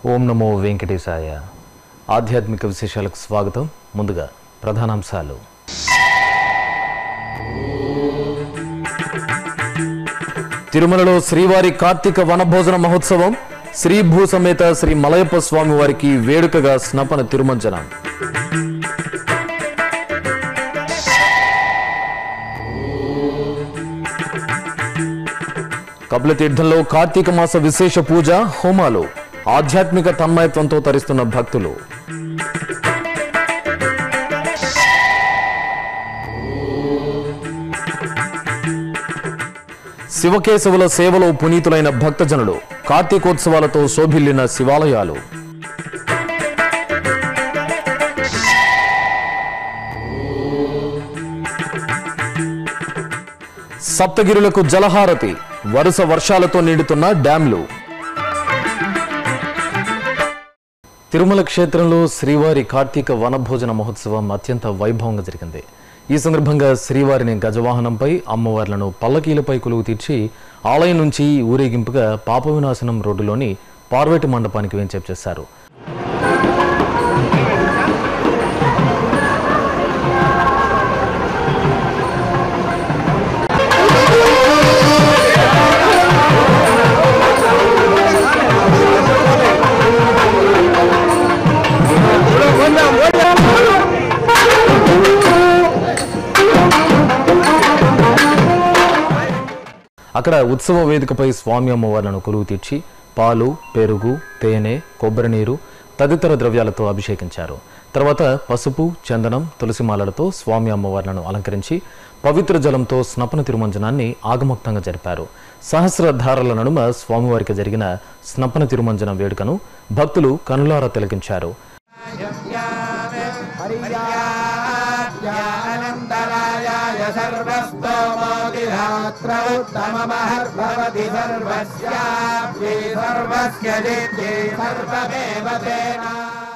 ఓం నమో వెంకటేశాయ ఆధ్యాత్మిక విశేషాలకు స్వాగతం ముందుగా ప్రధానాంశాలు తిరుమలలో శ్రీవారి కార్తీక వనభోజన మహోత్సవం శ్రీ భూ సమేత శ్రీ మలయప్ప స్వామి వారికి వేడుకగా స్నపన తిరుమంజనం కపిలతీర్థంలో కార్తీక మాస విశేష పూజ హోమాలు ఆధ్యాత్మిక తన్మయత్వంతో తరిస్తున్న భక్తులు శివకేశవుల సేవలో పునీతులైన భక్తజనులు కార్తీకోత్సవాలతో శోభిల్లిన శివాలయాలు సప్తగిరులకు జలహారతి వరుస వర్షాలతో నిండుతున్న డ్యాంలు తిరుమల క్షేత్రంలో శ్రీవారి కార్తీక వనభోజన మహోత్సవం అత్యంత వైభవంగా జరిగింది ఈ సందర్భంగా శ్రీవారిని గజవాహనంపై అమ్మవార్లను పల్లకీలపై కొలువు తీర్చి ఆలయం నుంచి ఊరేగింపుగా పాప వినాశనం రోడ్డులోని పార్వేటి మండపానికి వేంచేపు చేశారు అక్కడ ఉత్సవ వేదికపై స్వామి అమ్మవార్లను కొలువు తీర్చి పాలు పెరుగు తేనె కొబ్బరి నీరు తదితర ద్రవ్యాలతో అభిషేకించారు తర్వాత పసుపు చందనం తులసిమాలలతో స్వామి అమ్మవార్లను అలంకరించి పవిత్ర జలంతో స్నపన తిరుమంజనాన్ని ఆగమోక్తంగా జరిపారు సహస్రధారల నడుమ స్వామివారికి జరిగిన స్నపన తిరుమంజన వేడుకను భక్తులు కనులారా తిలకించారు అనంతరాయాయ సర్వస్తోమోదిరాత్రముత్తమమహర్భవతి సర్వస్యాప్తి సర్వస్య జిత్తి సర్వమేవ తేనా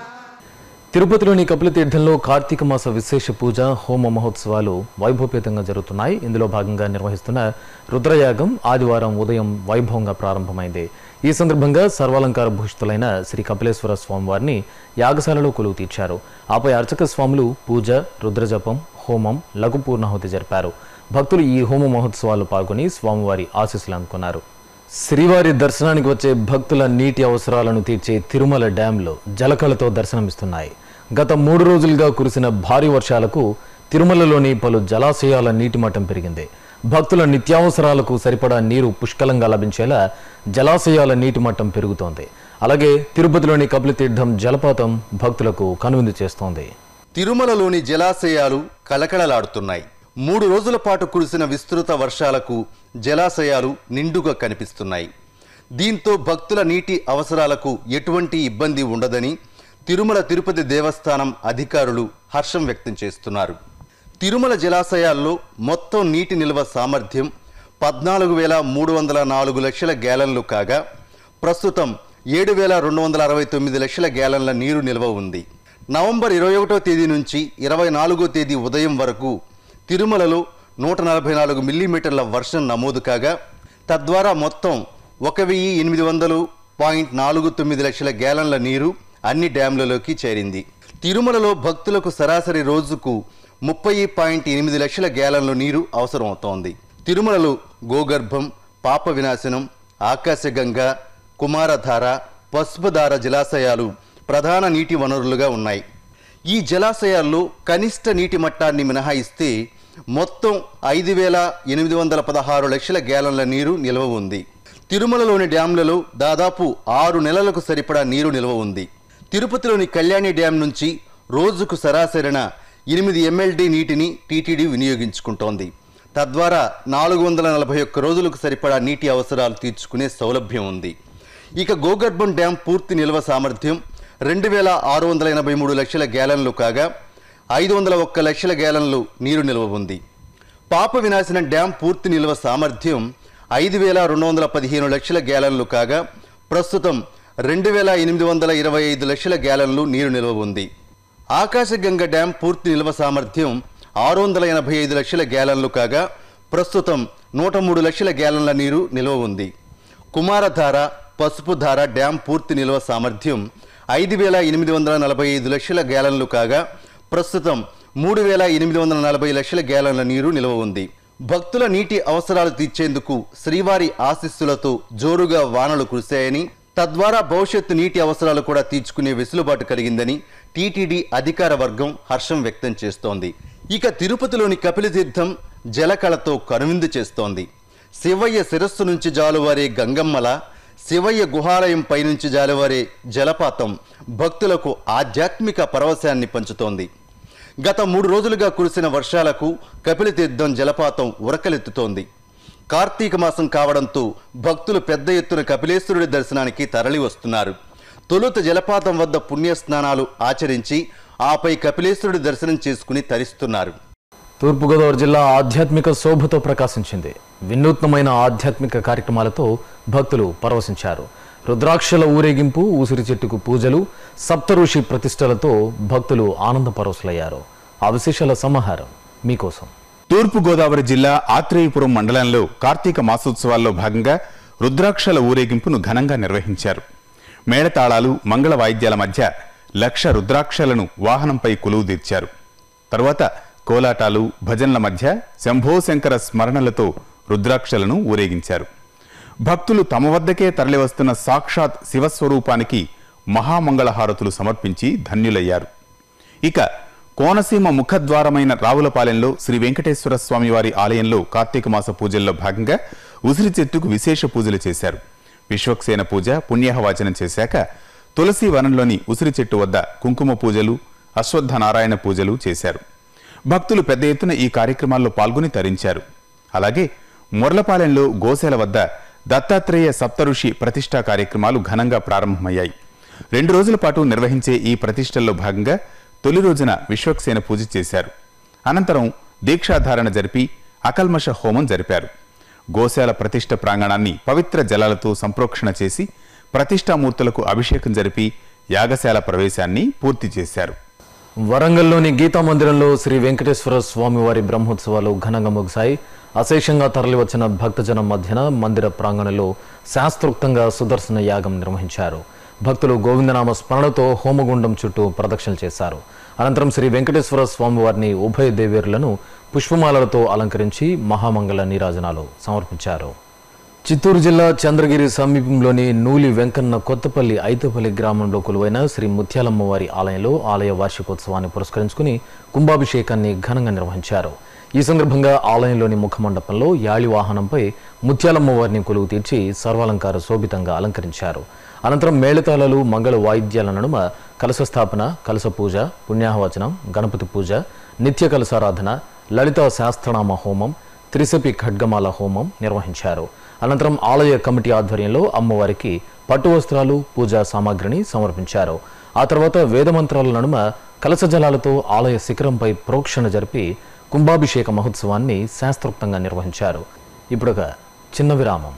తిరుపతిలోని కపిలతీర్థంలో కార్తీక మాస విశేష పూజ హోమ మహోత్సవాలు వైభవపేతంగా జరుగుతున్నాయి ఇందులో భాగంగా నిర్వహిస్తున్న రుద్రయాగం ఆదివారం ఉదయం వైభవంగా ప్రారంభమైంది ఈ సందర్భంగా సర్వాలంకార భూషితులైన శ్రీ కపిలేశ్వర స్వామివారిని యాగశాలలో కొలువు తీర్చారు ఆపై అర్చక స్వాములు పూజ రుద్రజపం హోమం లఘు పూర్ణాహుతి జరిపారు భక్తులు ఈ హోమ మహోత్సవాల్లో పాల్గొని స్వామివారి ఆశీస్సులు అందుకున్నారు శ్రీవారి దర్శనానికి వచ్చే భక్తుల నీటి అవసరాలను తీర్చే తిరుమల డ్యాంలో జలకళతో దర్శనమిస్తున్నాయి గత మూడు రోజులుగా కురిసిన భారీ వర్షాలకు తిరుమలలోని పలు జలాశయాల నీటి మట్టం పెరిగింది భక్తుల నిత్యావసరాలకు సరిపడా నీరు పుష్కలంగా లభించేలా జలాశయాల నీటి మట్టం పెరుగుతోంది అలాగే తిరుపతిలోని కపిలతీర్థం జలపాతం భక్తులకు కనువిందు చేస్తోంది తిరుమలలోని జలాశయాలు కలకళలాడుతున్నాయి మూడు రోజుల పాటు కురిసిన విస్తృత వర్షాలకు జలాశయాలు నిండుగా కనిపిస్తున్నాయి దీంతో భక్తుల నీటి అవసరాలకు ఎటువంటి ఇబ్బంది ఉండదని తిరుమల తిరుపతి దేవస్థానం అధికారులు హర్షం వ్యక్తం చేస్తున్నారు తిరుమల జలాశయాల్లో మొత్తం నీటి నిల్వ సామర్థ్యం పద్నాలుగు వేల మూడు వందల నాలుగు లక్షల గ్యాలన్లు కాగా ప్రస్తుతం ఏడు వేల రెండు వందల అరవై తొమ్మిది లక్షల గ్యాలన్ల నీరు నిల్వ ఉంది నవంబర్ ఇరవై ఒకటో తేదీ నుంచి ఇరవై నాలుగో తేదీ ఉదయం వరకు తిరుమలలో నూట నలభై నాలుగు మిల్లీమీటర్ల వర్షం నమోదు కాగా తద్వారా మొత్తం ఒక వెయ్యి ఎనిమిది వందలు పాయింట్ నాలుగు తొమ్మిది లక్షల గ్యాలన్ల నీరు అన్ని డ్యాంలలోకి చేరింది తిరుమలలో భక్తులకు సరాసరి రోజుకు ముప్పై పాయింట్ ఎనిమిది లక్షల గ్యాలన్ల నీరు అవసరమవుతోంది తిరుమలలో గోగర్భం పాప వినాశనం ఆకాశగంగా కుమారధార పసుపుధార జలాశయాలు ప్రధాన నీటి వనరులుగా ఉన్నాయి ఈ జలాశయాల్లో కనిష్ట నీటి మట్టాన్ని మినహాయిస్తే మొత్తం ఐదు వేల ఎనిమిది వందల పదహారు లక్షల గ్యాలన్ల నీరు నిల్వ ఉంది తిరుమలలోని డ్యాంలలో దాదాపు ఆరు నెలలకు సరిపడా నీరు నిల్వ ఉంది తిరుపతిలోని కళ్యాణి డ్యాం నుంచి రోజుకు సరాసరిన ఎనిమిది ఎంఎల్డి నీటిని టీటీడీ వినియోగించుకుంటోంది తద్వారా నాలుగు వందల నలభై ఒక్క రోజులకు సరిపడా నీటి అవసరాలు తీర్చుకునే సౌలభ్యం ఉంది ఇక గోగర్భం డ్యాం పూర్తి నిల్వ సామర్థ్యం రెండు వేల ఆరు వందల ఎనభై మూడు లక్షల గ్యాలన్లు కాగా ఐదు వందల ఒక్క లక్షల గ్యాలన్లు నీరు నిల్వ ఉంది పాప వినాశనం డ్యాం పూర్తి నిల్వ సామర్థ్యం ఐదు వేల రెండు వందల పదిహేను లక్షల గ్యాలన్లు కాగా ప్రస్తుతం రెండు వేల ఎనిమిది వందల ఇరవై ఐదు లక్షల గ్యాలన్లు నీరు నిల్వ ఉంది ఆకాశగంగ డ్యాం పూర్తి నిల్వ సామర్థ్యం ఆరు వందల ఎనభై ఐదు లక్షల గ్యాలన్లు కాగా ప్రస్తుతం నూట మూడు లక్షల గ్యాలన్ల నీరు నిల్వ ఉంది కుమారధార పసుపు ధార డ్యాం పూర్తి నిల్వ సామర్థ్యం ఐదు వేల ఎనిమిది వందల నలభై ఐదు లక్షల గ్యాలన్లు కాగా ప్రస్తుతం మూడు వేల ఎనిమిది వందల నలభై లక్షల గ్యాలన్ల నీరు నిల్వ ఉంది భక్తుల నీటి అవసరాలు తీర్చేందుకు శ్రీవారి ఆశీస్సులతో జోరుగా వానలు కురిశాయని తద్వారా భవిష్యత్తు నీటి అవసరాలు కూడా తీర్చుకునే వెసులుబాటు కలిగిందని టీటీడీ అధికార వర్గం హర్షం వ్యక్తం చేస్తోంది ఇక తిరుపతిలోని కపిలతీర్థం జలకళతో కనువిందు చేస్తోంది శివయ్య శిరస్సు నుంచి జాలువారే గంగమ్మల శివయ్య గుహాలయం పైనుంచి జాలువారే జలపాతం భక్తులకు ఆధ్యాత్మిక పరవశాన్ని పంచుతోంది గత మూడు రోజులుగా కురిసిన వర్షాలకు కపిలతీర్థం జలపాతం ఉరకలెత్తుతోంది కార్తీక మాసం కావడంతో భక్తులు పెద్ద ఎత్తున కపిలేశ్వరుడి దర్శనానికి తరలి వస్తున్నారు తొలుత జలపాతం వద్ద పుణ్యస్నానాలు ఆచరించి ఆపై కపిలేశ్వరుడి దర్శనం చేసుకుని తరిస్తున్నారు తూర్పుగోదావరి జిల్లా ఆధ్యాత్మిక శోభతో ప్రకాశించింది వినూత్నమైన ఆధ్యాత్మిక కార్యక్రమాలతో భక్తులు పరవశించారు రుద్రాక్షల ఊరేగింపు ఊసిరి చెట్టుకు పూజలు సప్తఋషి ప్రతిష్టలతో భక్తులు ఆనంద పరవశులయ్యారు ఆ విశేషాల సమాహారం మీకోసం తూర్పుగోదావరి జిల్లా ఆత్రేయపురం మండలంలో కార్తీక మాసోత్సవాల్లో భాగంగా రుద్రాక్షల ఊరేగింపును ఘనంగా నిర్వహించారు మేళతాళాలు మంగళ వాయిద్యాల మధ్య లక్ష రుద్రాక్షలను వాహనంపై కొలువు తీర్చారు తరువాత కోలాటాలు భజనల మధ్య శంభో శంకర స్మరణలతో రుద్రాక్షలను ఊరేగించారు భక్తులు తమ వద్దకే తరలివస్తున్న సాక్షాత్ శివస్వరూపానికి మహామంగళహారతులు సమర్పించి ధన్యులయ్యారు ఇక కోనసీమ ముఖద్వారమైన రావులపాలెంలో శ్రీ వెంకటేశ్వర స్వామివారి ఆలయంలో కార్తీక మాస పూజల్లో భాగంగా ఉసిరి చెట్టుకు విశేష పూజలు చేశారు విశ్వక్సేన పూజ పుణ్యహవాచనం చేశాక తులసి వనంలోని ఉసిరి చెట్టు వద్ద కుంకుమ పూజలు అశ్వత్థ నారాయణ పూజలు చేశారు భక్తులు పెద్ద ఎత్తున ఈ కార్యక్రమాల్లో పాల్గొని తరించారు అలాగే మొర్లపాలెంలో గోశాల వద్ద దత్తాత్రేయ సప్తఋషి ప్రతిష్టా కార్యక్రమాలు ఘనంగా ప్రారంభమయ్యాయి రెండు రోజుల పాటు నిర్వహించే ఈ ప్రతిష్టల్లో భాగంగా తొలి రోజున విశ్వక్సేన పూజ చేశారు అనంతరం దీక్షాధారణ జరిపి అకల్మష హోమం జరిపారు గోశాల ప్రతిష్ట ప్రాంగణాన్ని పవిత్ర జలాలతో సంప్రోక్షణ చేసి ప్రతిష్టామూర్తులకు అభిషేకం జరిపి యాగశాల ప్రవేశాన్ని పూర్తి చేశారు వరంగల్లోని గీతా మందిరంలో శ్రీ వెంకటేశ్వర స్వామివారి బ్రహ్మోత్సవాలు ఘనంగా ముగిశాయి అశేషంగా తరలివచ్చిన భక్తజనం మధ్యన మందిర ప్రాంగణంలో శాస్త్రోక్తంగా సుదర్శన యాగం నిర్వహించారు భక్తులు గోవిందనామ స్మరణతో హోమగుండం చుట్టూ ప్రదక్షిణలు చేశారు అనంతరం శ్రీ వెంకటేశ్వర స్వామివారిని ఉభయ దేవేరులను పుష్పమాలలతో అలంకరించి మహామంగళ నీరాజనాలు సమర్పించారు చిత్తూరు జిల్లా చంద్రగిరి సమీపంలోని నూలి వెంకన్న కొత్తపల్లి ఐతపల్లి గ్రామంలో కొలువైన శ్రీ ముత్యాలమ్మ వారి ఆలయంలో ఆలయ వార్షికోత్సవాన్ని పురస్కరించుకుని కుంభాభిషేకాన్ని ఘనంగా నిర్వహించారు ఈ సందర్భంగా ఆలయంలోని ముఖమండపంలో యాళి వాహనంపై ముత్యాలమ్మ వారిని కొలువు తీర్చి సర్వాలంకార శోభితంగా అలంకరించారు అనంతరం మేళతాళాలు మంగళ వాయిద్యాల నడుమ కలశ స్థాపన కలశ పూజ పుణ్యాహవచనం గణపతి పూజ నిత్య కలశారాధన లలిత శాస్త్రనామ హోమం త్రిశపి ఖడ్గమాల హోమం నిర్వహించారు అనంతరం ఆలయ కమిటీ ఆధ్వర్యంలో అమ్మవారికి పట్టు వస్త్రాలు పూజా సామాగ్రిని సమర్పించారు ఆ తర్వాత వేదమంత్రాల నడుమ కలశ జలాలతో ఆలయ శిఖరంపై ప్రోక్షణ జరిపి కుంభాభిషేక మహోత్సవాన్ని శాస్త్రోక్తంగా నిర్వహించారు ఇప్పుడొక చిన్న విరామం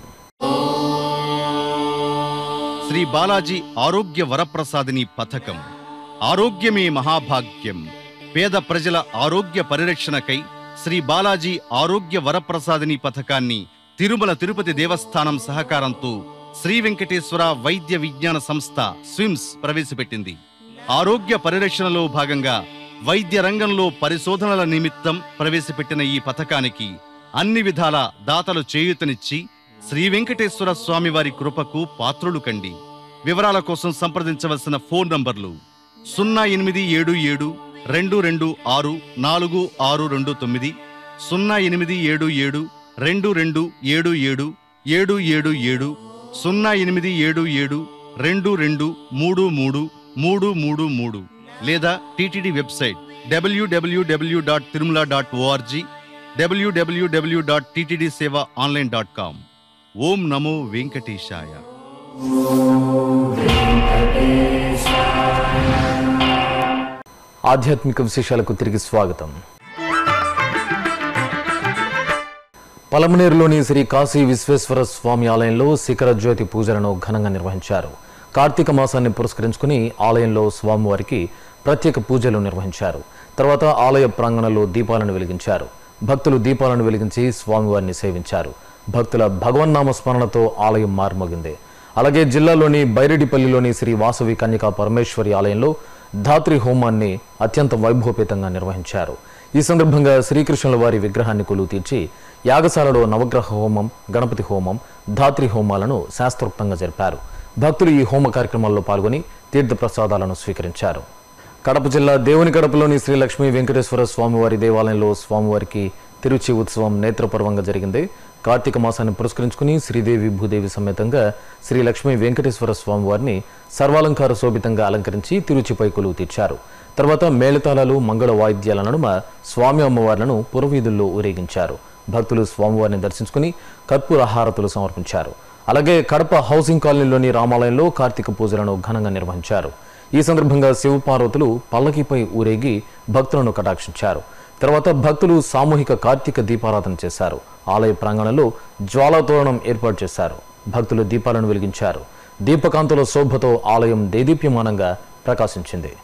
శ్రీ బాలాజీ ఆరోగ్య వరప్రసాదిని పథకం ఆరోగ్యమే మహాభాగ్యం పేద ప్రజల ఆరోగ్య పరిరక్షణకై శ్రీ బాలాజీ ఆరోగ్య వరప్రసాదిని పథకాన్ని తిరుమల తిరుపతి దేవస్థానం సహకారంతో శ్రీ వెంకటేశ్వర వైద్య విజ్ఞాన సంస్థ స్విమ్స్ ప్రవేశపెట్టింది ఆరోగ్య పరిరక్షణలో భాగంగా వైద్య రంగంలో పరిశోధనల నిమిత్తం ప్రవేశపెట్టిన ఈ పథకానికి అన్ని విధాల దాతలు చేయూతనిచ్చి శ్రీ వెంకటేశ్వర స్వామివారి కృపకు పాత్రులు కండి వివరాల కోసం సంప్రదించవలసిన ఫోన్ నంబర్లు సున్నా ఎనిమిది ఏడు ఏడు రెండు రెండు ఆరు నాలుగు ఆరు రెండు తొమ్మిది సున్నా ఎనిమిది ఏడు ఏడు రెండు రెండు ఏడు ఏడు ఏడు ఏడు ఏడు సున్నా ఎనిమిది ఏడు ఏడు రెండు రెండు మూడు మూడు మూడు మూడు మూడు లేదా TTD website WWW dot Tirumala dot ORG WWW dot TTD Seva online dot com ఓం నమో వెంకటేశాయ ఆధ్యాత్మిక విశేషాలకు తిరిగి స్వాగతం పలమనేరులోని శ్రీ కాశీ విశ్వేశ్వర స్వామి ఆలయంలో శిఖర జ్యోతి పూజలను ఘనంగా నిర్వహించారు కార్తీక మాసాన్ని పురస్కరించుకుని ఆలయంలో స్వామివారికి ప్రత్యేక పూజలు నిర్వహించారు తర్వాత ఆలయ ప్రాంగణంలో దీపాలను వెలిగించారు భక్తులు దీపాలను వెలిగించి స్వామివారిని సేవించారు భక్తుల భగవన్నామ స్మరణతో ఆలయం మారుమోగింది అలాగే జిల్లాలోని బైరెడ్డిపల్లిలోని శ్రీ వాసవి కన్యకా పరమేశ్వరి ఆలయంలో ధాత్రి హోమాన్ని అత్యంత వైభవపేతంగా నిర్వహించారు ఈ సందర్భంగా శ్రీకృష్ణుల వారి విగ్రహాన్ని కొలువు తీర్చి యాగశాలలో నవగ్రహ హోమం గణపతి హోమం ధాత్రి హోమాలను శాస్త్రోక్తంగా జరిపారు భక్తులు ఈ హోమ కార్యక్రమాల్లో పాల్గొని తీర్థ ప్రసాదాలను స్వీకరించారు కడప జిల్లా దేవుని కడపలోని శ్రీ లక్ష్మీ వెంకటేశ్వర స్వామివారి దేవాలయంలో స్వామివారికి తిరుచి ఉత్సవం నేత్రపర్వంగా జరిగింది కార్తీక మాసాన్ని పురస్కరించుకుని శ్రీదేవి భూదేవి సమేతంగా శ్రీ లక్ష్మీ వెంకటేశ్వర స్వామివారిని సర్వాలంకార శోభితంగా అలంకరించి తిరుచిపై కొలువు తీర్చారు తర్వాత మేళతాళాలు మంగళ వాయిద్యాల నడుమ స్వామి అమ్మవార్లను పురవీధుల్లో ఊరేగించారు భక్తులు స్వామివారిని దర్శించుకుని కర్పూర హారతులు సమర్పించారు అలాగే కడప హౌసింగ్ కాలనీలోని రామాలయంలో కార్తీక పూజలను ఘనంగా నిర్వహించారు ఈ సందర్భంగా శివపార్వతులు పల్లకిపై ఊరేగి భక్తులను కటాక్షించారు తర్వాత భక్తులు సామూహిక కార్తీక దీపారాధన చేశారు ఆలయ ప్రాంగణంలో జ్వాలాతోరణం ఏర్పాటు చేశారు భక్తులు దీపాలను వెలిగించారు దీపకాంతుల శోభతో ఆలయం దేదీప్యమానంగా ప్రకాశించింది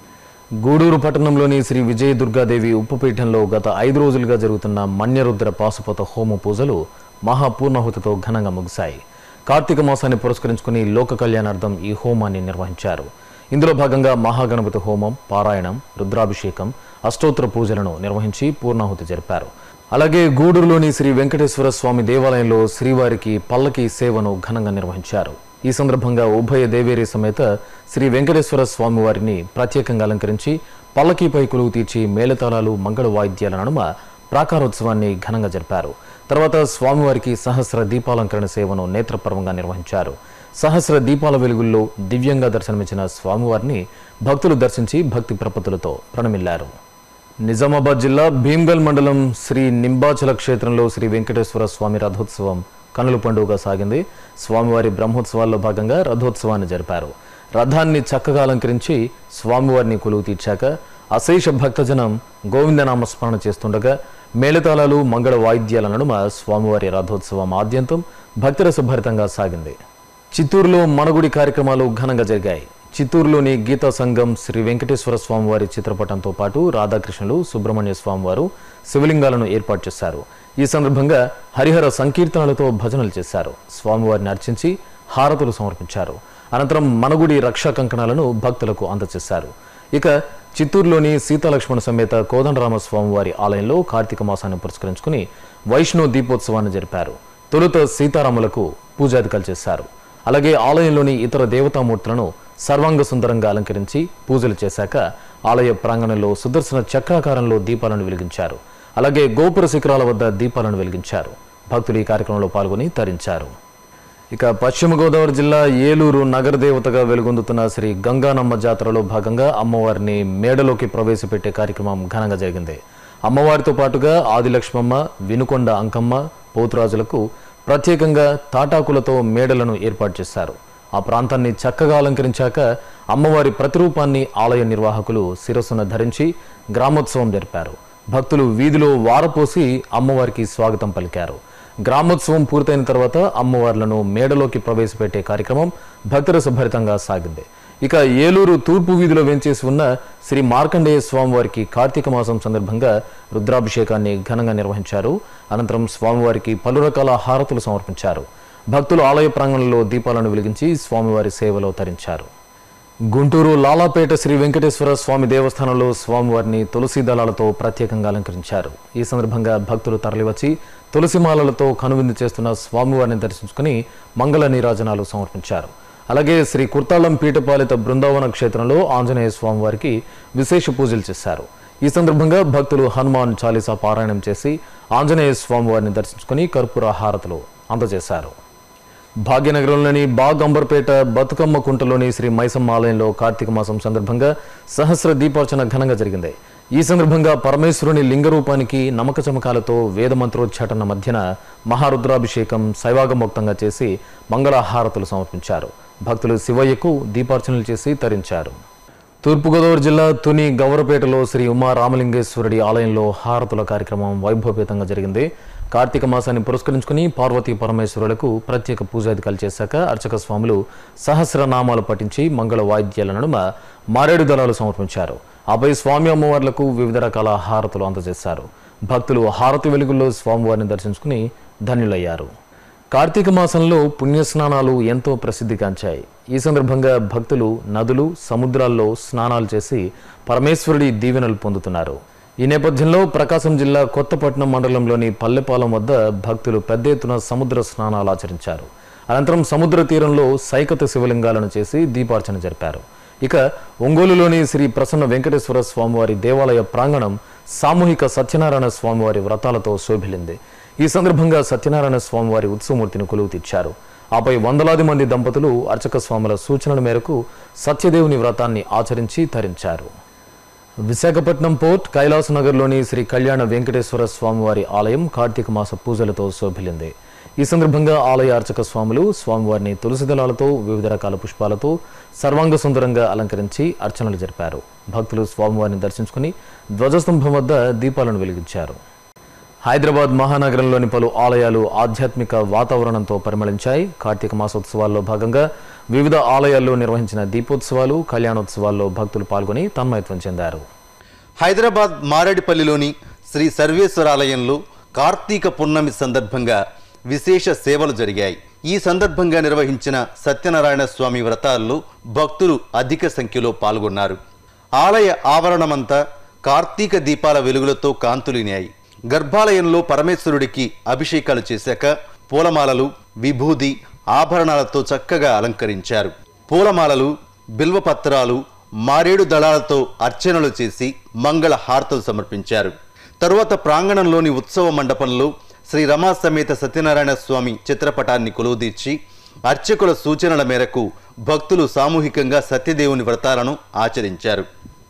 గూడూరు పట్టణంలోని శ్రీ విజయ దుర్గాదేవి ఉప్పుపీఠంలో గత ఐదు రోజులుగా జరుగుతున్న మన్యరుద్ర పాశుపత హోమ పూజలు మహాపూర్ణాహుతితో ఘనంగా ముగిశాయి కార్తీక మాసాన్ని పురస్కరించుకుని లోక కళ్యాణార్థం ఈ హోమాన్ని నిర్వహించారు ఇందులో భాగంగా మహాగణపతి హోమం పారాయణం రుద్రాభిషేకం అష్టోత్తర పూజలను నిర్వహించి పూర్ణాహుతి జరిపారు అలాగే గూడూరులోని శ్రీ వెంకటేశ్వర స్వామి దేవాలయంలో శ్రీవారికి పల్లకి సేవను ఘనంగా నిర్వహించారు ఈ సందర్భంగా ఉభయ దేవేరి సమేత శ్రీ వెంకటేశ్వర స్వామి వారిని ప్రత్యేకంగా అలంకరించి పల్లకీపై కొలువు తీర్చి మేళతాళాలు మంగళ వాయిద్యాల నడుమ ప్రాకారోత్సవాన్ని ఘనంగా జరిపారు తర్వాత స్వామివారికి సహస్ర దీపాలంకరణ సేవను నేత్రపర్వంగా నిర్వహించారు సహస్ర దీపాల వెలుగుల్లో దివ్యంగా దర్శనమిచ్చిన స్వామివారిని భక్తులు దర్శించి భక్తి ప్రపత్తులతో ప్రణమిల్లారు నిజామాబాద్ జిల్లా భీమ్గల్ మండలం శ్రీ నింబాచల క్షేత్రంలో శ్రీ వెంకటేశ్వర స్వామి రథోత్సవం కనుల పండుగగా సాగింది స్వామివారి బ్రహ్మోత్సవాల్లో భాగంగా రథోత్సవాన్ని జరిపారు రథాన్ని చక్కగా అలంకరించి స్వామివారిని కొలువు తీర్చాక అశేష భక్తజనం గోవిందనామ స్మరణ చేస్తుండగా మేళతాళాలు మంగళ వాయిద్యాల నడుమ స్వామివారి రథోత్సవం ఆద్యంతం భక్తిరసభరితంగా సాగింది చిత్తూరులో మనగుడి కార్యక్రమాలు ఘనంగా జరిగాయి చిత్తూరులోని గీతా సంఘం శ్రీ వెంకటేశ్వర స్వామివారి చిత్రపటంతో పాటు రాధాకృష్ణులు సుబ్రహ్మణ్య స్వామివారు శివలింగాలను ఏర్పాటు చేశారు ఈ సందర్భంగా హరిహర సంకీర్తనలతో భజనలు చేశారు స్వామివారిని అర్చించి హారతులు సమర్పించారు అనంతరం మనగుడి రక్షా కంకణాలను భక్తులకు అందజేశారు ఇక చిత్తూరులోని సీతాలక్ష్మణ సమేత కోదండరామ స్వామివారి ఆలయంలో కార్తీక మాసాన్ని పురస్కరించుకుని వైష్ణవ దీపోత్సవాన్ని జరిపారు తొలుత సీతారాములకు పూజాధికాలు చేశారు అలాగే ఆలయంలోని ఇతర దేవతామూర్తులను సర్వాంగ సుందరంగా అలంకరించి పూజలు చేశాక ఆలయ ప్రాంగణంలో సుదర్శన చక్రాకారంలో దీపాలను వెలిగించారు అలాగే గోపుర శిఖరాల వద్ద దీపాలను వెలిగించారు భక్తులు ఈ కార్యక్రమంలో పాల్గొని తరించారు ఇక పశ్చిమ గోదావరి జిల్లా ఏలూరు నగర దేవతగా వెలుగొందుతున్న శ్రీ గంగానమ్మ జాతరలో భాగంగా అమ్మవారిని మేడలోకి ప్రవేశపెట్టే కార్యక్రమం ఘనంగా జరిగింది అమ్మవారితో పాటుగా ఆదిలక్ష్మమ్మ వినుకొండ అంకమ్మ పోతురాజులకు ప్రత్యేకంగా తాటాకులతో మేడలను ఏర్పాటు చేశారు ఆ ప్రాంతాన్ని చక్కగా అలంకరించాక అమ్మవారి ప్రతిరూపాన్ని ఆలయ నిర్వాహకులు శిరస్సున ధరించి గ్రామోత్సవం జరిపారు భక్తులు వీధిలో వారపోసి అమ్మవారికి స్వాగతం పలికారు గ్రామోత్సవం పూర్తయిన తర్వాత అమ్మవార్లను మేడలోకి ప్రవేశపెట్టే కార్యక్రమం భక్తరసభరితంగా సాగింది ఇక ఏలూరు తూర్పు వీధిలో వెంచేసి ఉన్న శ్రీ మార్కండేయ స్వామివారికి కార్తీక మాసం సందర్భంగా రుద్రాభిషేకాన్ని ఘనంగా నిర్వహించారు అనంతరం స్వామివారికి పలు రకాల హారతులు సమర్పించారు భక్తులు ఆలయ ప్రాంగణంలో దీపాలను వెలిగించి స్వామివారి సేవలో తరించారు గుంటూరు లాలాపేట శ్రీ వెంకటేశ్వర స్వామి దేవస్థానంలో స్వామివారిని తులసి దళాలతో ప్రత్యేకంగా అలంకరించారు ఈ సందర్భంగా భక్తులు తరలివచ్చి తులసిమాలలతో కనువిందు చేస్తున్న స్వామివారిని దర్శించుకుని మంగళ నీరాజనాలు సమర్పించారు అలాగే శ్రీ కుర్తాళం పీఠపాలిత బృందావన క్షేత్రంలో ఆంజనేయ స్వామివారికి విశేష పూజలు చేశారు ఈ సందర్భంగా భక్తులు హనుమాన్ చాలీసా పారాయణం చేసి ఆంజనేయ స్వామివారిని దర్శించుకుని కర్పూర హారతులు అందజేశారు భాగ్యనగరంలోని బాగ్ అంబర్పేట బతుకమ్మ కుంటలోని శ్రీ మైసమ్మ ఆలయంలో కార్తీక మాసం సందర్భంగా సహస్ర దీపార్చన ఘనంగా జరిగింది ఈ సందర్భంగా పరమేశ్వరుని లింగరూపానికి నమక చమకాలతో వేదమంత్రోచ్చాటన మధ్యన మహారుద్రాభిషేకం శైవాగమోక్తంగా చేసి మంగళహారతులు సమర్పించారు భక్తులు శివయ్యకు దీపార్చనలు చేసి తరించారు తూర్పుగోదావరి జిల్లా తుని గౌరపేటలో శ్రీ ఉమా రామలింగేశ్వరుడి ఆలయంలో హారతుల కార్యక్రమం వైభవపేతంగా జరిగింది కార్తీక మాసాన్ని పురస్కరించుకుని పార్వతీ పరమేశ్వరులకు ప్రత్యేక పూజాధికాలు చేశాక అర్చక స్వాములు సహస్రనామాలు పఠించి మంగళ వాయిద్యాల నడుమ మారేడు దళాలు సమర్పించారు ఆపై స్వామి అమ్మవార్లకు వివిధ రకాల హారతులు అందజేశారు భక్తులు హారతి వెలుగుల్లో స్వామివారిని దర్శించుకుని ధన్యులయ్యారు కార్తీక మాసంలో పుణ్యస్నానాలు ఎంతో ప్రసిద్ధిగాంచాయి ఈ సందర్భంగా భక్తులు నదులు సముద్రాల్లో స్నానాలు చేసి పరమేశ్వరుడి దీవెనలు పొందుతున్నారు ఈ నేపథ్యంలో ప్రకాశం జిల్లా కొత్తపట్నం మండలంలోని పల్లెపాలెం వద్ద భక్తులు పెద్ద ఎత్తున సముద్ర స్నానాలు ఆచరించారు అనంతరం సముద్ర తీరంలో సైకత శివలింగాలను చేసి దీపార్చన జరిపారు ఇక ఒంగోలులోని శ్రీ ప్రసన్న వెంకటేశ్వర స్వామివారి దేవాలయ ప్రాంగణం సామూహిక సత్యనారాయణ స్వామివారి వ్రతాలతో శోభిల్లింది ఈ సందర్భంగా సత్యనారాయణ స్వామివారి ఉత్సవమూర్తిని కొలువు తీర్చారు ఆపై వందలాది మంది దంపతులు అర్చక స్వాముల సూచనల మేరకు సత్యదేవుని వ్రతాన్ని ఆచరించి తరించారు విశాఖపట్నం పోర్ట్ కైలాస నగర్లోని శ్రీ కళ్యాణ వెంకటేశ్వర స్వామివారి ఆలయం కార్తీక మాస పూజలతో శోభిల్లింది ఈ సందర్భంగా ఆలయ అర్చక స్వాములు స్వామివారిని తులసి దళాలతో వివిధ రకాల పుష్పాలతో సర్వాంగ సుందరంగా అలంకరించి అర్చనలు జరిపారు భక్తులు స్వామివారిని దర్శించుకుని ధ్వజస్తంభం వద్ద దీపాలను వెలిగించారు హైదరాబాద్ మహానగరంలోని పలు ఆలయాలు ఆధ్యాత్మిక వాతావరణంతో పరిమళించాయి కార్తీక మాసోత్సవాల్లో భాగంగా వివిధ ఆలయాల్లో నిర్వహించిన దీపోత్సవాలు కళ్యాణోత్సవాల్లో భక్తులు పాల్గొని తన్మయత్వం చెందారు హైదరాబాద్ మారేడుపల్లిలోని శ్రీ సర్వేశ్వరాలయంలో కార్తీక పున్నమి సందర్భంగా విశేష సేవలు జరిగాయి ఈ సందర్భంగా నిర్వహించిన సత్యనారాయణ స్వామి వ్రతాల్లో భక్తులు అధిక సంఖ్యలో పాల్గొన్నారు ఆలయ ఆవరణమంతా కార్తీక దీపాల వెలుగులతో కాంతులినాయి గర్భాలయంలో పరమేశ్వరుడికి అభిషేకాలు చేశాక పూలమాలలు విభూది ఆభరణాలతో చక్కగా అలంకరించారు పూలమాలలు బిల్వపత్రాలు మారేడు దళాలతో అర్చనలు చేసి మంగళ హారతులు సమర్పించారు తరువాత ప్రాంగణంలోని ఉత్సవ మండపంలో శ్రీ రమా సమేత సత్యనారాయణ స్వామి చిత్రపటాన్ని కొలువుదీర్చి అర్చకుల సూచనల మేరకు భక్తులు సామూహికంగా సత్యదేవుని వ్రతాలను ఆచరించారు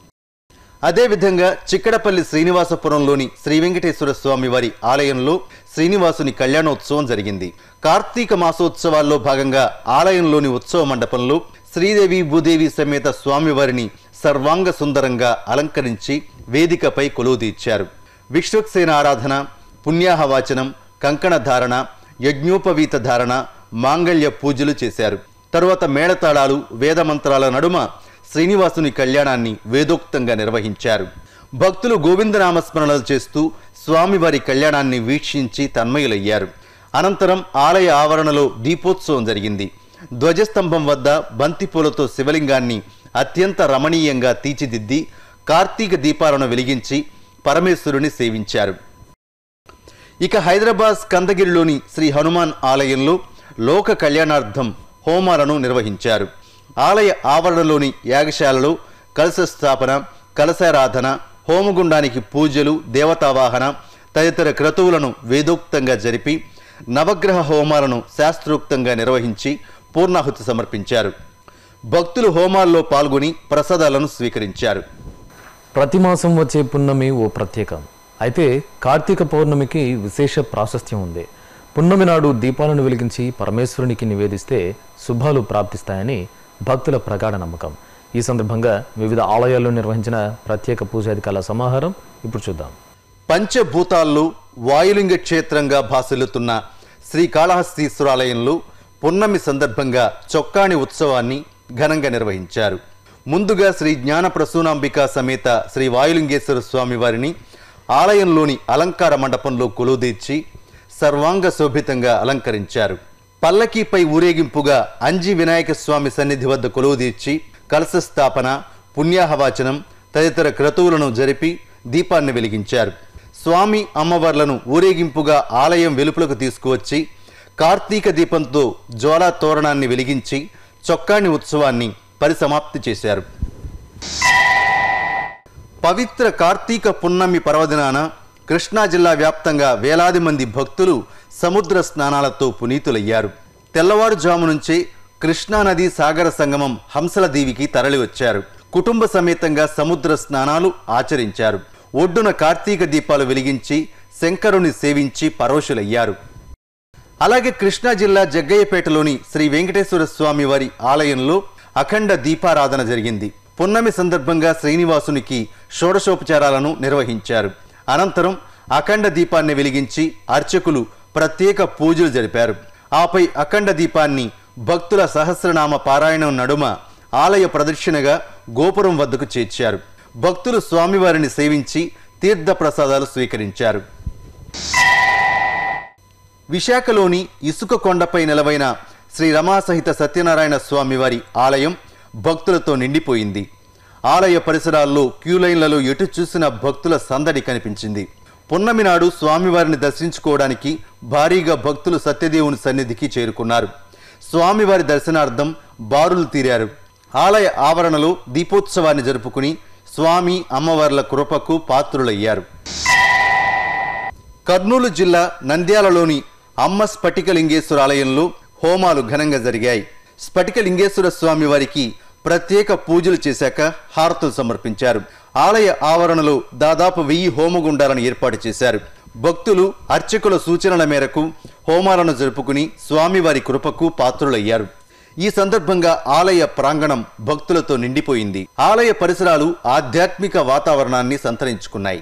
అదేవిధంగా చిక్కడపల్లి శ్రీనివాసపురంలోని శ్రీ వెంకటేశ్వర స్వామి వారి ఆలయంలో శ్రీనివాసుని కళ్యాణోత్సవం జరిగింది కార్తీక మాసోత్సవాల్లో భాగంగా ఆలయంలోని ఉత్సవ మండపంలో శ్రీదేవి భూదేవి సమేత స్వామివారిని సర్వాంగ సుందరంగా అలంకరించి వేదికపై కొలువుదీర్చారు విశ్వక్సేన ఆరాధన పుణ్యాహవాచనం కంకణ ధారణ యజ్ఞోపవీత ధారణ మాంగళ్య పూజలు చేశారు తరువాత మేళతాళాలు వేదమంత్రాల నడుమ శ్రీనివాసుని కళ్యాణాన్ని వేదోక్తంగా నిర్వహించారు భక్తులు గోవిందనామస్మరణలు చేస్తూ స్వామివారి కళ్యాణాన్ని వీక్షించి తన్మయులయ్యారు అనంతరం ఆలయ ఆవరణలో దీపోత్సవం జరిగింది ధ్వజస్తంభం వద్ద బంతిపూలతో శివలింగాన్ని అత్యంత రమణీయంగా తీర్చిదిద్ది కార్తీక దీపాలను వెలిగించి పరమేశ్వరుని సేవించారు ఇక హైదరాబాద్ స్కందగిరిలోని శ్రీ హనుమాన్ ఆలయంలో లోక కళ్యాణార్థం హోమాలను నిర్వహించారు ఆలయ ఆవరణలోని యాగశాలలో కలశ స్థాపన కలశారాధన హోమగుండానికి పూజలు దేవతావాహన తదితర క్రతువులను వేదోక్తంగా జరిపి నవగ్రహ హోమాలను శాస్త్రోక్తంగా నిర్వహించి పూర్ణాహుతి సమర్పించారు భక్తులు హోమాల్లో పాల్గొని ప్రసాదాలను స్వీకరించారు ప్రతి మాసం వచ్చే పున్నమి ఓ ప్రత్యేకం అయితే కార్తీక పౌర్ణమికి విశేష ప్రాశస్త్యం ఉంది పున్నమి నాడు దీపాలను వెలిగించి పరమేశ్వరునికి నివేదిస్తే శుభాలు ప్రాప్తిస్తాయని భక్తుల ప్రగాఢ నమ్మకం ఈ సందర్భంగా వివిధ ఆలయాల్లో నిర్వహించిన ప్రత్యేక పూజాధికాల సమాహారం ఇప్పుడు చూద్దాం పంచభూతాల్లో వాయులింగ క్షేత్రంగా భాసిల్లుతున్న శ్రీకాళహస్తీశ్వరాలయంలో పున్నమి సందర్భంగా చొక్కాణి ఉత్సవాన్ని ఘనంగా నిర్వహించారు ముందుగా శ్రీ జ్ఞాన ప్రసూనాంబిక సమేత శ్రీ వాయులింగేశ్వర స్వామి వారిని ఆలయంలోని అలంకార మండపంలో కొలువుదీర్చి సర్వాంగ శోభితంగా అలంకరించారు పల్లకీపై ఊరేగింపుగా అంజి వినాయక స్వామి సన్నిధి వద్ద కొలువుదీర్చి కలశ స్థాపన పుణ్యాహవాచనం తదితర క్రతువులను జరిపి దీపాన్ని వెలిగించారు స్వామి అమ్మవార్లను ఊరేగింపుగా ఆలయం వెలుపలకు తీసుకువచ్చి కార్తీక దీపంతో జ్వాలా తోరణాన్ని వెలిగించి చొక్కాణి ఉత్సవాన్ని పరిసమాప్తి చేశారు పవిత్ర కార్తీక పున్నమి పర్వదినాన కృష్ణా జిల్లా వ్యాప్తంగా వేలాది మంది భక్తులు సముద్ర స్నానాలతో పునీతులయ్యారు తెల్లవారుజాము నుంచే కృష్ణానది సాగర సంగమం హంసల దీవికి తరలివచ్చారు కుటుంబ సమేతంగా సముద్ర స్నానాలు ఆచరించారు ఒడ్డున కార్తీక దీపాలు వెలిగించి శంకరుని సేవించి పరోషులయ్యారు అలాగే కృష్ణా జిల్లా జగ్గయ్యపేటలోని శ్రీ వెంకటేశ్వర స్వామి వారి ఆలయంలో అఖండ దీపారాధన జరిగింది పున్నమి సందర్భంగా శ్రీనివాసునికి షోడశోపచారాలను నిర్వహించారు అనంతరం అఖండ దీపాన్ని వెలిగించి అర్చకులు ప్రత్యేక పూజలు జరిపారు ఆపై అఖండ దీపాన్ని భక్తుల సహస్రనామ పారాయణం నడుమ ఆలయ ప్రదక్షిణగా గోపురం వద్దకు చేర్చారు భక్తులు స్వామివారిని సేవించి తీర్థ ప్రసాదాలు స్వీకరించారు విశాఖలోని ఇసుక కొండపై నెలవైన శ్రీ రమాసహిత సత్యనారాయణ స్వామి వారి ఆలయం భక్తులతో నిండిపోయింది ఆలయ పరిసరాల్లో క్యూలైన్లలో ఎటు చూసిన భక్తుల సందడి కనిపించింది పున్నమి నాడు స్వామివారిని దర్శించుకోవడానికి భారీగా భక్తులు సత్యదేవుని సన్నిధికి చేరుకున్నారు స్వామివారి దర్శనార్థం బారులు తీరారు ఆలయ ఆవరణలో దీపోత్సవాన్ని జరుపుకుని స్వామి అమ్మవార్ల కృపకు పాత్రులయ్యారు కర్నూలు జిల్లా నంద్యాలలోని అమ్మ స్ఫటికలింగేశ్వర ఆలయంలో హోమాలు ఘనంగా జరిగాయి స్ఫటికలింగేశ్వర స్వామి వారికి ప్రత్యేక పూజలు చేశాక హారతులు సమర్పించారు ఆలయ ఆవరణలో దాదాపు వెయ్యి హోమగుండాలను ఏర్పాటు చేశారు భక్తులు అర్చకుల సూచనల మేరకు హోమాలను జరుపుకుని స్వామివారి కృపకు పాత్రులయ్యారు ఈ సందర్భంగా ఆలయ ప్రాంగణం భక్తులతో నిండిపోయింది ఆలయ పరిసరాలు ఆధ్యాత్మిక వాతావరణాన్ని సంతరించుకున్నాయి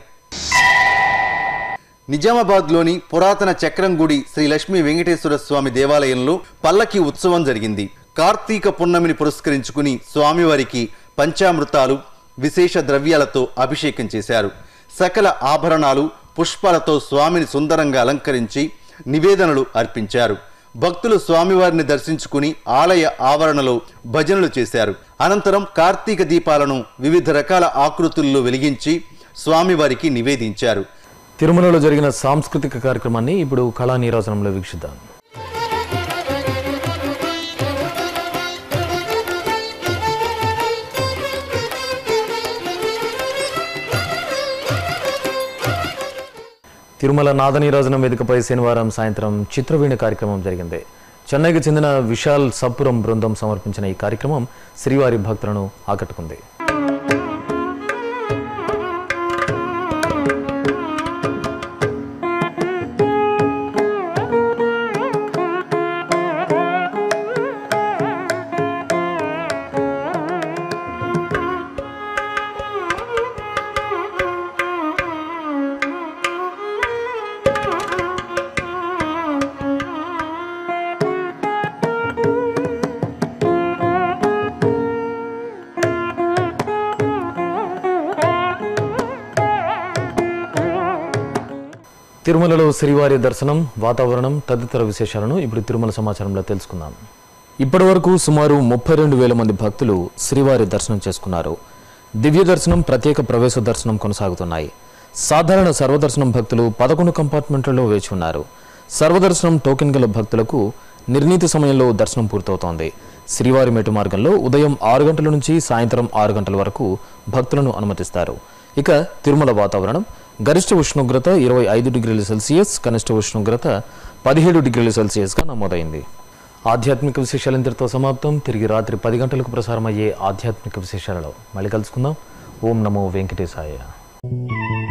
నిజామాబాద్లోని పురాతన చక్రం గుడి శ్రీ లక్ష్మీ వెంకటేశ్వర స్వామి దేవాలయంలో పల్లకి ఉత్సవం జరిగింది కార్తీక పున్నమిని పురస్కరించుకుని స్వామివారికి పంచామృతాలు విశేష ద్రవ్యాలతో అభిషేకం చేశారు సకల ఆభరణాలు పుష్పాలతో స్వామిని సుందరంగా అలంకరించి నివేదనలు అర్పించారు భక్తులు స్వామివారిని దర్శించుకుని ఆలయ ఆవరణలో భజనలు చేశారు అనంతరం కార్తీక దీపాలను వివిధ రకాల ఆకృతుల్లో వెలిగించి స్వామివారికి నివేదించారు తిరుమలలో జరిగిన సాంస్కృతిక కార్యక్రమాన్ని ఇప్పుడు కళా నీరాజనంలో వీక్షిద్దాం తిరుమల నాదనీరాజనం వేదికపై శనివారం సాయంత్రం చిత్రవీణ కార్యక్రమం జరిగింది చెన్నైకి చెందిన విశాల్ సప్పురం బృందం సమర్పించిన ఈ కార్యక్రమం శ్రీవారి భక్తులను ఆకట్టుకుంది తిరుమలలో శ్రీవారి దర్శనం వాతావరణం తదితర విశేషాలను ఇప్పుడు తిరుమల సమాచారంలో తెలుసుకుందాం ఇప్పటి వరకు సుమారు ముప్పై రెండు వేల మంది భక్తులు శ్రీవారి దర్శనం చేసుకున్నారు దివ్య దర్శనం ప్రత్యేక ప్రవేశ దర్శనం కొనసాగుతున్నాయి సాధారణ సర్వదర్శనం భక్తులు పదకొండు కంపార్ట్మెంట్లలో వేచి ఉన్నారు సర్వదర్శనం టోకెన్ గల భక్తులకు నిర్ణీత సమయంలో దర్శనం పూర్తవుతోంది శ్రీవారి మెట్టు మార్గంలో ఉదయం ఆరు గంటల నుంచి సాయంత్రం ఆరు గంటల వరకు భక్తులను అనుమతిస్తారు ఇక తిరుమల వాతావరణం గరిష్ట ఉష్ణోగ్రత ఇరవై ఐదు డిగ్రీల సెల్సియస్ కనిష్ట ఉష్ణోగ్రత పదిహేడు డిగ్రీల సెల్సియస్గా నమోదైంది ఆధ్యాత్మిక విశేషాలు ఇంతటితో సమాప్తం తిరిగి రాత్రి పది గంటలకు ప్రసారమయ్యే ఆధ్యాత్మిక విశేషాలలో మళ్ళీ కలుసుకుందాం ఓం నమో వెంకటేశాయ